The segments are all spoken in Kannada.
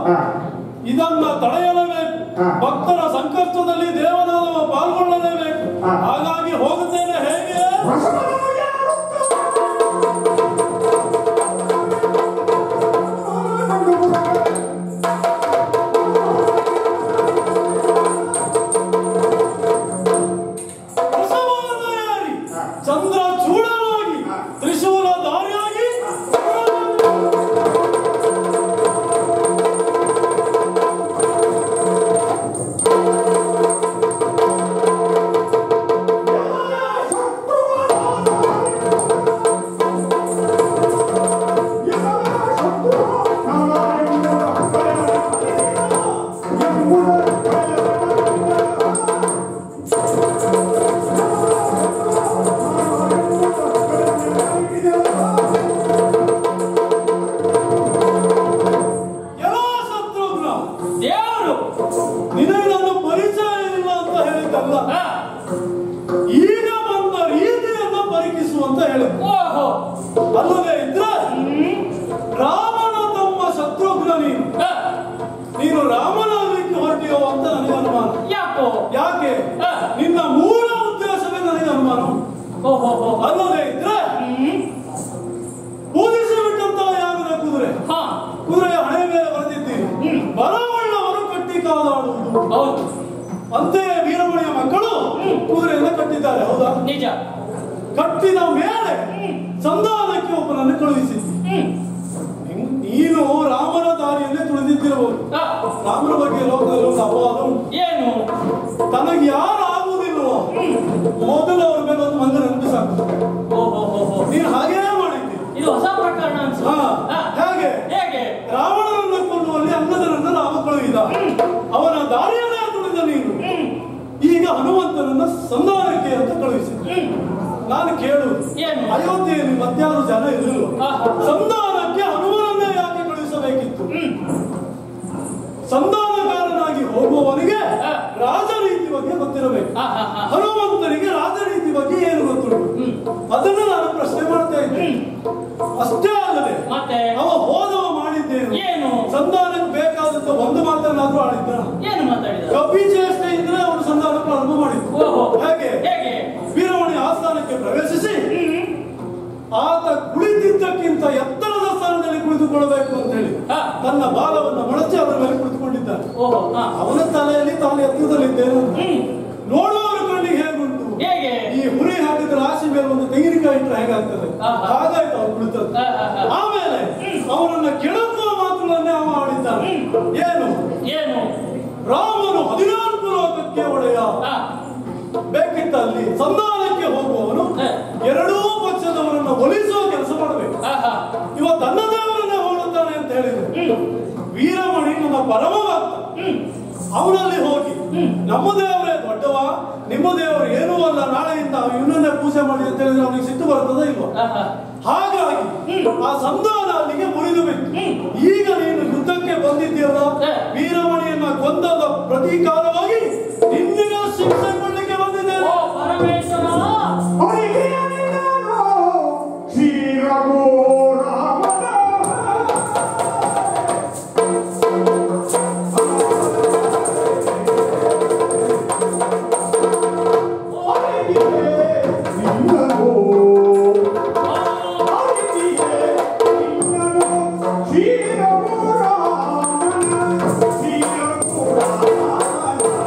ಹಾ. ಇದನ್ನ ತಡೆಯಲೇಬೇಕು ಹಾ. ಭಕ್ತರ ಸಂಕಷ್ಟದಲ್ಲಿ ದೇವನಾದವ ಪಾಲ್ಗೊಳ್ಳಲೇಬೇಕು ಹಾ. ಹಾಗಾಗಿ ಹೋಗುತ್ತೇನೆ ಹೇಗೆ ಬಸವನನ್ನು ಯಾರು ಬಸವನಯಾರಿ ಹಾ. ಚಂದ್ರ ಚೂಡವಾಗಿ ಹಾ. ತ್ರಿಶೂಲ ದಾರಿಯಾಗಿ ಎಲ್ಲ ಶತ್ರುಘ್ನ ದೇವರು ನಿನಗೆ ನನ್ನ ಪರಿಚಯ ಇಲ್ಲ ಅಂತ ಹೇಳಿದ್ದಲ್ಲ ಹಾ. ಈಗ ಬಂದ ರೀತಿಯನ್ನ ಪರೀಕ್ಷಿಸುವಂತ ಹೇಳಿದ ಓಹೋ ಅಲ್ಲದೆ ಇದ್ರೆ ರಾಮನ ತಮ್ಮ ಶತ್ರುಘ್ನ ನೀನು ಹಾ. ನೀನು ರಾಮನಾಗಲಿಕ್ಕೆ ಹೊರಟಿಯೋ ಅಂತ ನನಗೆ ಅನುಮಾನ ಯಾಕೋ ಯಾಕೆ ಹಾ. ನಿನ್ನ ಮೂಲ ಉದ್ದೇಶವೇ ನನಗೆ ಅನುಮಾನ ಓಹೋ ಹೋ ಅಲ್ಲದೆ ಇದ್ರೆ ಊದಿಸಿ ಬಿಟ್ಟಂತ ಯಾಗದ ಕುದುರೆ ಹಾ ಕುದುರೆಯ ಹಣೆ ಮೇಲೆ ಬರೆದಿದ್ದೀರಿ ಬಲವುಳ್ಳವರು ಕಟ್ಟಿ ಕಾದಾಡುವುದು ಹೌದು ಅಂತೆಯೇ ವೀರಮಣಿಯ ಮಕ್ಕಳು ಕುದುರೆಯನ್ನ ಕಟ್ಟಿದ್ದಾರೆ ಹೌದಾ ನಿಜ ಕಟ್ಟಿದ ಮೇಲೆ ಸಂಧಾನಕ್ಕೆ ಒಬ್ಬನನ್ನು ಕಳುಹಿಸಿದ್ದಿ ಹ್ಮ್ ನಿನ್- ನೀನು ರಾಮನ ದಾರಿಯನ್ನೇ ತುಳಿದಿದ್ದಿರಬಹುದು ಹಾ. ರಾಮನ ಬಗ್ಗೆ ಲೋಕದಲ್ಲಿ ಒಂದು ಅಪವಾದ ಉಂಟು ಏನು ತನಗೆ ಯಾರು ಆಗುವುದಿಲ್ವೋ ಮೊದಲು ಅವ್ರ ಮೇಲೆ ಒಂದು ಮಂಗ ನೆನಪಿಸಾಕು ಓಹೋ ಹೋ ಹೋ ನೀನು ಹಾಗೇ ಮಾಡಿದ್ದಿ ಇದು ಹೊಸ ಪ್ರಕರಣ ಅನ್ಸು ಹಾ ಹಾ. ಹೇಗೆ ಹೇಗೆ ರಾವಣನನ್ನು ಕೊಲ್ಲುವಲ್ಲಿ ಅಂಗದರನ್ನು ರಾಮ ಕಳುಹಿದ ಅವನ ದಾರಿಯನ್ನೇ ತುಳಿದ ನೀನು ಈಗ ಹನುಮಂತನನ್ನ ಸಂಧಾನಕ್ಕೆ ಅಂತ ಕಳುಹಿಸಿದ ನಾನು ಕೇಳು ಏನು? ಅಯೋಧ್ಯೆಯಲ್ಲಿ ಮತ್ಯಾರು ಜನ ಇರಲಿಲ್ಲ ಆಹಾ. ಸಂಧಾನಕ್ಕೆ ಹನುಮನನ್ನೇ ಯಾಕೆ ಕಳುಹಿಸಬೇಕಿತ್ತು ಸಂಧಾನಕಾರನಾಗಿ ಹೋಗುವವನಿಗೆ ಹಾ. ರಾಜನೀತಿ ಬಗ್ಗೆ ಗೊತ್ತಿರಬೇಕು ಹಾ, ಹಾ, ಹಾ. ಹನುಮಂತನಿಗೆ ರಾಜನೀತಿ ಬಗ್ಗೆ ಏನು ಗೊತ್ತುಂಟು ಅದನ್ನು ನಾನು ಪ್ರಶ್ನೆ ಮಾಡ್ತಾ ಇದ್ದೆ ಅಷ್ಟೇ ಅಲ್ಲದೆ ಮತ್ತೆ ಅವ ಹೋದವ ಮಾಡಿದ್ದೇನು ಏನು ಸಂಧಾನಕ್ಕೆ ಬೇಕಾದಂತ ಒಂದು ಮಾತನ್ನಾದ್ರೂ ಆಡಿದ್ದ ಏನು ಮಾತಾಡಿದ ಕಪಿ ಚೇಷ್ಟೆ ಇದ್ರೆ ಅವನು ಸಂಧಾನ ಪ್ರಾರಂಭ ಮಾಡಿದ್ದು ಓಹೋ ಹೇಗೆ ಹೇಗೆ ವೀರಮಣಿ ಆಸ್ಥಾನಕ್ಕೆ ಪ್ರವೇಶಿಸಿ ಆತ ಕುಳಿತಿದ್ದಕ್ಕಿಂತ ಎತ್ತರದ ಸ್ಥಾನದಲ್ಲಿ ಕುಳಿತುಕೊಳ್ಳಬೇಕು ಅಂತ ಹೇಳಿ ಹಾ. ತನ್ನ ಬಾಲವನ್ನು ಮಡಚಿ ಅದರ ಮೇಲೆ ಕುಳಿತುಕೊಂಡಿದ್ದಾನೆ ಓಹೋ ಹಾ ಅವನ ತಲೆಯಲ್ಲಿ ತಾನು ಎತ್ತರದಲ್ಲಿದ್ದೇನೆ ಹ್ಮ್ ನೋಡುವವರ ಕಣ್ಣಿಗೆ ಹೇಗುಂಟು ಹೇಗೆ ಈ ಹುರಿ ಹಾಕಿದ ರಾಶಿ ಮೇಲೆ ಒಂದು ತೆಂಗಿನಕಾಯಿ ಇಟ್ಟರೆ ಹೇಗಾಗ್ತದೆ ಆಹಾ. ಹಾಗಾಯ್ತು ಅವನು ಕುಳಿತದ್ದು ಹಾ, ಹಾ, ಹಾ. ಆಮೇಲೆ ಅವನನ್ನ ಕೆಣಕುವ ಮಾತುಗಳನ್ನೇ ಅವ ಆಡಿದ್ದಾನೆ ಏನು ಏನು ರಾಮನು ಹದಿನಾಲ್ಕು ಲೋಕಕ್ಕೆ ಒಡೆಯ ಹಾ ಬೇಕಿದ್ದಲ್ಲಿ ಸಂಧಾನಕ್ಕೆ ಹೋಗುವವನು ಹಾ. ಎರಡೂ ಪಕ್ಷದವರನ್ನ ಒಲಿಸುವ ಕೆಲಸ ಮಾಡಬೇಕು ಹಾ ಹಾ ಇವ ತನ್ನ ದೇವರನ್ನೇ ಹೋಲುತ್ತಾನೆ ಅಂತ ಹೇಳಿದ್ರು ವೀರಮಣಿ ನನ್ನ ಪರಮ ಭಕ್ತ ಅವನಲ್ಲಿ ಹೋಗಿ ನಮ್ಮ ದೇವರೇ ದೊಡ್ಡವ ನಿಮ್ಮ ದೇವರು ಏನೂ ಅಲ್ಲ ನಾಳೆಯಿಂದ ಇವನನ್ನೇ ಪೂಜೆ ಮಾಡಿ ಅಂತ ಹೇಳಿದ್ರೆ ಅವನಿಗೆ ಸಿಟ್ಟು ಬರ್ತದ ಇಲ್ವಾ ಹಾ ಹಾ ಹಾಗಾಗಿ ಆ ಸಂಧಾನ ಅಲ್ಲಿಗೆ ಮುರಿದು ಬಿತ್ತು ಈಗ ನೀನು ಯುದ್ಧಕ್ಕೆ ಬಂದಿದ್ದೀಯಲ್ಲ ಹೇ. ವೀರಮಣಿಯನ್ನ ಕೊಂದದ ಪ್ರತೀಕಾರವಾಗಿ ನಿನ್ನಿನ ಶಿಕ್ಷೆ ಕೊಡ್ಲಿಕ್ಕೆ ಬಂದಿದ್ದೇನೆ ಓ ಪರಮೇಶ್ವರ ಶ್ರೀ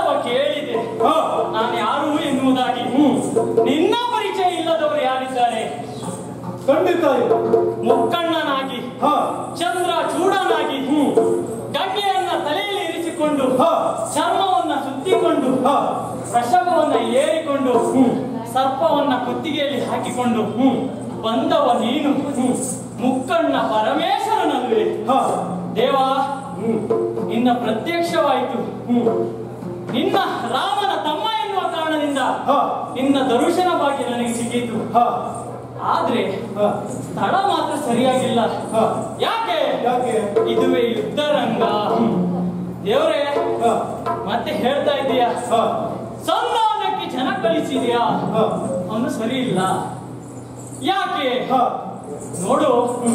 ಎಲ್ಲವ ಕೇಳಿದೆ ಹಾ ನಾನು ಯಾರು ಎನ್ನುವುದಾಗಿ ನಿನ್ನ ಪರಿಚಯ ಇಲ್ಲದವರು ಯಾರಿದ್ದಾರೆ ಖಂಡಿತ ಇಲ್ಲ ಮುಕ್ಕಣ್ಣನಾಗಿ ಹಾ ಚಂದ್ರ ಚೂಡನಾಗಿ ಗಂಗೆಯನ್ನ ತಲೆಯಲ್ಲಿ ಇರಿಸಿಕೊಂಡು ಹಾ ಚರ್ಮವನ್ನ ಸುತ್ತಿಕೊಂಡು ಹಾ ವೃಷಭವನ್ನ ಏರಿಕೊಂಡು ಸರ್ಪವನ್ನ ಕುತ್ತಿಗೆಯಲ್ಲಿ ಹಾಕಿಕೊಂಡು ಬಂದವ ನೀನು ಮುಕ್ಕಣ್ಣ ಪರಮೇಶ್ವರನಲ್ವೇ ಹಾ ದೇವ ಹ್ಮ್ ನಿನ್ನ ಪ್ರತ್ಯಕ್ಷವಾಯಿತು ಹ್ಮ್ ನಿನ್ನ ರಾಮನ ತಮ್ಮ ಎನ್ನುವ ಕಾರಣದಿಂದ ಹಾ ನಿನ್ನ ದರ್ಶನ ಭಾಗ್ಯ ನನಗೆ ಸಿಕ್ಕಿತು ಹಾ ಆದ್ರೆ ಹಾ ಸ್ಥಳ ಮಾತ್ರ ಸರಿಯಾಗಿಲ್ಲ ಹಾ ಯಾಕೆ ಯಾಕೆ ಇದುವೇ ಯುದ್ಧರಂಗ ದೇವರೇ ಹಾ ಮತ್ತೆ ಹೇಳ್ತಾ ಇದೀಯ ಹಾ ಸಂಧಾನಕ್ಕೆ ಜನ ಕಳಿಸಿದ್ಯಾ ಹಾ ಅವನು ಸರಿ ಇಲ್ಲ ಯಾಕೆ ಹಾ ನೋಡು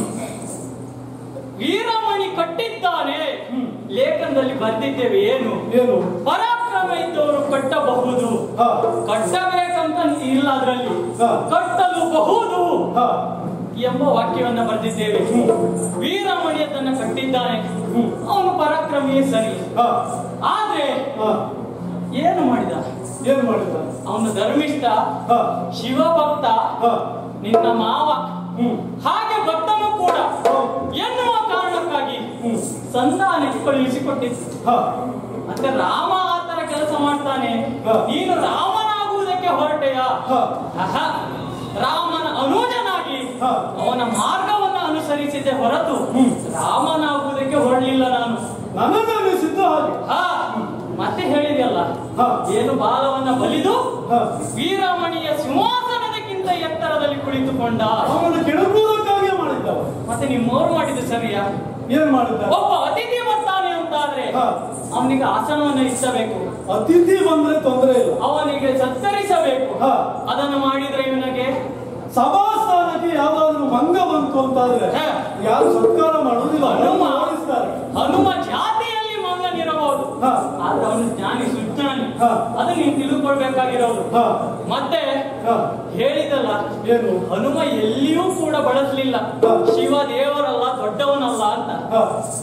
ವೀರಮಣಿ ಕಟ್ಟಿದ್ದಾನೆ ಲೇಖನದಲ್ಲಿ ಬರ್ದಿದ್ದೇವೆ ಏನು ಏನು ಪರಾಕ್ರಮ ಇದ್ದವರು ಕಟ್ಟಬಹುದು ಹಾ ಕಟ್ಟಬೇಕಂತ ಇಲ್ಲ ಅದರಲ್ಲಿ ಹಾ. ಕಟ್ಟಲು ಬಹುದು ಹಾ ಎಂಬ ವಾಕ್ಯವನ್ನ ಬರೆದಿದ್ದೇವೆ ವೀರಮಣಿಯ ತನ್ನ ಕಟ್ಟಿದ್ದಾನೆ ಅವನು ಪರಾಕ್ರಮಿಯೇ ಸರಿ ಹಾ ಆದ್ರೆ ಹಾ ಏನು ಮಾಡಿದ ಏನ್ ಮಾಡಿದ ಅವನು ಧರ್ಮಿಷ್ಠ ಹಾ ಶಿವಭಕ್ತ ಹಾ ನಿನ್ನ ಮಾವ ಹ್ಮ್ ಹಾಗೆ ಭಕ್ತನು ಕೂಡ ಎನ್ನುವ ಕಾರಣಕ್ಕಾಗಿ ಹ್ಮ್ ಸಂಧಾನಕ್ಕೆ ಕಳುಹಿಸಿಕೊಟ್ಟಿತ್ತು ಹಾ ಮತ್ತೆ ರಾಮ ಆತರ ಕೆಲಸ ಮಾಡ್ತಾನೆ ಹಾ. ನೀನು ರಾಮನಾಗುವುದಕ್ಕೆ ಹೊರಟೆಯ ಹಾ ಆಹಾ, ರಾಮನ ಅನುಜನಾಗಿ ಹಾ. ಅವನ ಮಾರ್ಗವನ್ನ ಅನುಸರಿಸಿದ್ದೆ ಹೊರತು ರಾಮನಾಗುವುದಕ್ಕೆ ಹೊರಲಿಲ್ಲ ನಾನು ನನಗನ್ನಿಸಿದ್ದು ಹಾಗೆ ಹಾ ಮತ್ತೆ ಹೇಳಿದೆಯಲ್ಲ ಹಾ. ಏನು ಬಾಲವನ್ನ ಬಲಿದು ಹಾ ವೀರಮಣಿಯ ಸಿಂಹಾಸನದಕ್ಕಿಂತ ಎತ್ತರದಲ್ಲಿ ಕುಳಿತುಕೊಂಡ ಅವನು ಕೆಡಕುವುದಕ್ಕಾಗಿ ಮಾಡಿದ್ದವ ಮತ್ತೆ ನಿಮ್ಮೋರು ಮಾಡಿದ್ದು ಸರಿಯಾ ಏನ್ ಮಾಡಿದ್ದ ಒಬ್ಬ ಅತಿಥಿ ಬರ್ತಾನೆ ಅಂತಾದ್ರೆ ಹಾ. ಅವನಿಗೆ ಆಸನವನ್ನು ಇರಿಸಬೇಕು ಅತಿಥಿ ಬಂದ್ರೆ ತೊಂದರೆ ಇಲ್ಲ ಅವನಿಗೆ ಸತ್ಕರಿಸಬೇಕು ಹಾ. ಅದನ್ನು ಮಾಡಿದ್ರೆ ಇವನಿಗೆ ಸಭಾಸ್ಥಾನಕ್ಕೆ ಯಾವ್ದಾದ್ರು ಮಂಗ ಬಂತು ಅಂತಾದ್ರೆ ಹಾ. ಯಾರು ಸತ್ಕಾರ ಮಾಡುವುದಿಲ್ಲ ಹನುಮ ಅವರನ್ನು ಓಡಿಸ್ತಾರೆ ಹನುಮ ಜಾತಿಯಲ್ಲಿ ಮಂಗನಿರಬಹುದು ಹಾ. ಆದ್ರೆ ಅವನು ಜ್ಞಾನಿ ಸುಜ್ಞಾನಿ ಹಾ. ಅದು ನೀನು ತಿಳ್ಕೊಳ್ಬೇಕಾಗಿರೋದು ಹಾ. ಮತ್ತೆ ಹಾ. ಹೇಳಿದಲ್ಲ ಏನು ಹನುಮ ಎಲ್ಲಿಯೂ ಕೂಡ ಬಳಸಲಿಲ್ಲ ಹಾ. ಶಿವ ದೇವರಲ್ಲ ದೊಡ್ಡವನಲ್ಲ ಅಂತ ಹಾ.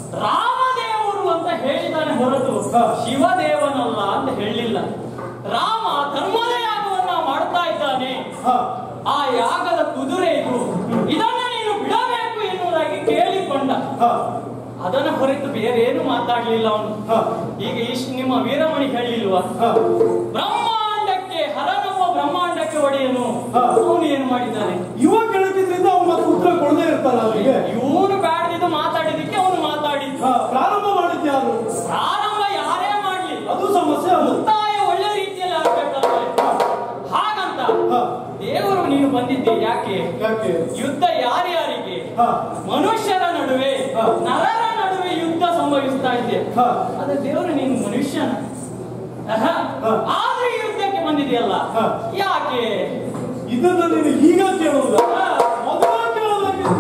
ರಾಮದೇವರು ಅಂತ ಹೇಳಿದಾನೆ ಹೊರತು ಹಾ. ಶಿವದೇವನಲ್ಲ ಅಂತ ಹೇಳಿಲ್ಲ ರಾಮ ಧರ್ಮದ ಯಾಗವನ್ನ ಮಾಡ್ತಾ ಇದ್ದಾನೆ ಹಾ. ಆ ಯಾಗದ ಕುದುರೆ ಇದು ಇದನ್ನ ನೀನು ಬಿಡಬೇಕು ಎನ್ನುವುದಾಗಿ ಕೇಳಿಕೊಂಡ ಹಾ. ಅದನ್ನ ಹೊರತು ಬೇರೆ ಏನು ಮಾತಾಡ್ಲಿಲ್ಲ ಅವನು ಹಾ. ಈಗ ಇಷ್ಟು ನಿಮ್ಮ ವೀರಮಣಿ ಹೇಳಿಲ್ವಾ ಹಾ. ಬ್ರಹ್ಮಾಂಡಕ್ಕೆ ಹರನವ ಬ್ರಹ್ಮಾಂಡಕ್ಕೆ ಒಡೆಯನು ಹಾ. ಅವನು ಏನು ಮಾಡಿದ್ದಾನೆ ಇವ ಕೆಳಗಿದ್ರಿಂದ ಅವ್ನು ಮತ್ತೆ ಉತ್ತರ ಕೊಡದೇ ಇರ್ತಾನ ಅವನಿಗೆ ಇವನು ಬ್ಯಾಡ್ದಿದ್ದು ಮಾತಾಡಿದಕ್ಕೆ ಅವನು ಮಾತಾಡಿದ್ದು ಹಾ, ಪ್ರಾರಂಭ ಮಾಡಿದ್ದು ಯಾರು ಪ್ರಾರಂಭ ಯಾರೇ ಮಾಡ್ಲಿ ಅದು ಸಮಸ್ಯೆ ಅದು ಮುಕ್ತಾಯ ಒಳ್ಳೆ ರೀತಿಯಲ್ಲಿ ಆಗ್ಬೇಕಲ್ವೇ ಹಾಗಂತ ಹಾ. ದೇವರು ನೀನು ಬಂದಿದ್ದೆ ಯಾಕೆ ಯಾಕೆ ಯುದ್ಧ ಯಾರ್ಯಾರಿಗೆ ಹಾ. ಮನುಷ್ಯರ ನಡುವೆ ಹಾ. ನರರ ನಡುವೆ ಯುದ್ಧ ಸಂಭವಿಸ್ತಾ ಇದೆ ಹಾ. ಅದೇ ದೇವರು ನೀನು ಮನುಷ್ಯನ ಆಹಾ. ಹಾ. ಆದ್ರೆ ಈ ಯುದ್ಧಕ್ಕೆ ಬಂದಿದೆಯಲ್ಲ ಹಾ. ಯಾಕೆ ಇದನ್ನ ನೀನು ಈಗ ಕೇಳುವುದ ಹಾ. ಮೊದಲ ಕೇಳೋದಾಗಿತ್ತು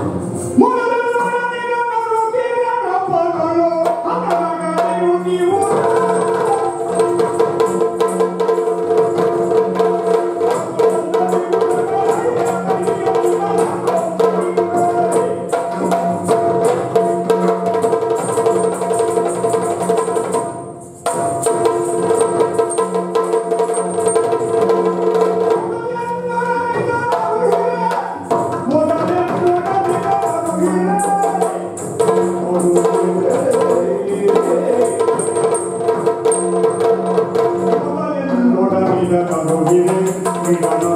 ನೋಡ